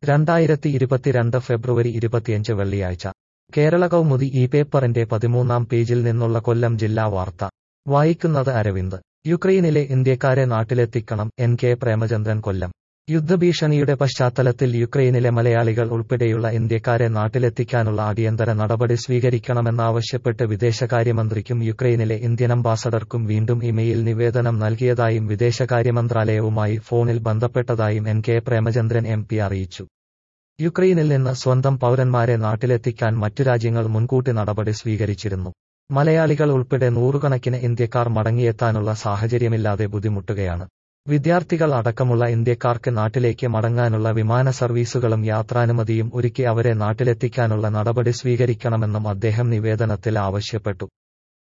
രണ്ടായിരത്തി ഇരുപത്തിരണ്ട് ഫെബ്രുവരി ഇരുപത്തിയഞ്ച് വെള്ളിയാഴ്ച കേരള കൗമുദി ഈ പേപ്പറിന്റെ പതിമൂന്നാം പേജിൽ നിന്നുള്ള കൊല്ലം ജില്ലാ വാർത്ത വായിക്കുന്നത് അരവിന്ദ് യുക്രൈനിലെ ഇന്ത്യക്കാരെ നാട്ടിലെത്തിക്കണം എൻ കെ പ്രേമചന്ദ്രൻ കൊല്ലം യുദ്ധഭീഷണിയുടെ പശ്ചാത്തലത്തിൽ യുക്രൈനിലെ മലയാളികൾ ഉൾപ്പെടെയുള്ള ഇന്ത്യക്കാരെ നാട്ടിലെത്തിക്കാനുള്ള അടിയന്തര നടപടി സ്വീകരിക്കണമെന്നാവശ്യപ്പെട്ട് വിദേശകാര്യമന്ത്രിക്കും യുക്രൈനിലെ ഇന്ത്യൻ അംബാസഡർക്കും വീണ്ടും ഇമെയിൽ നിവേദനം നൽകിയതായും വിദേശകാര്യമന്ത്രാലയവുമായി ഫോണിൽ ബന്ധപ്പെട്ടതായും N K Premachandran M P അറിയിച്ചു യുക്രൈനിൽ നിന്ന് സ്വന്തം പൗരന്മാരെ നാട്ടിലെത്തിക്കാൻ മറ്റു രാജ്യങ്ങൾ മുൻകൂട്ടി നടപടി സ്വീകരിച്ചിരുന്നു മലയാളികൾ ഉൾപ്പെടെ നൂറുകണക്കിന് ഇന്ത്യക്കാർ മടങ്ങിയെത്താനുള്ള സാഹചര്യമില്ലാതെ ബുദ്ധിമുട്ടുകയാണ് വിദ്യാർത്ഥികൾ അടക്കമുള്ള ഇന്ത്യക്കാർക്ക് നാട്ടിലേക്ക് മടങ്ങാനുള്ള വിമാന സർവീസുകളും യാത്രാനുമതിയും ഒരുക്കി അവരെ നാട്ടിലെത്തിക്കാനുള്ള നടപടി സ്വീകരിക്കണമെന്നും അദ്ദേഹം നിവേദനത്തിൽ ആവശ്യപ്പെട്ടു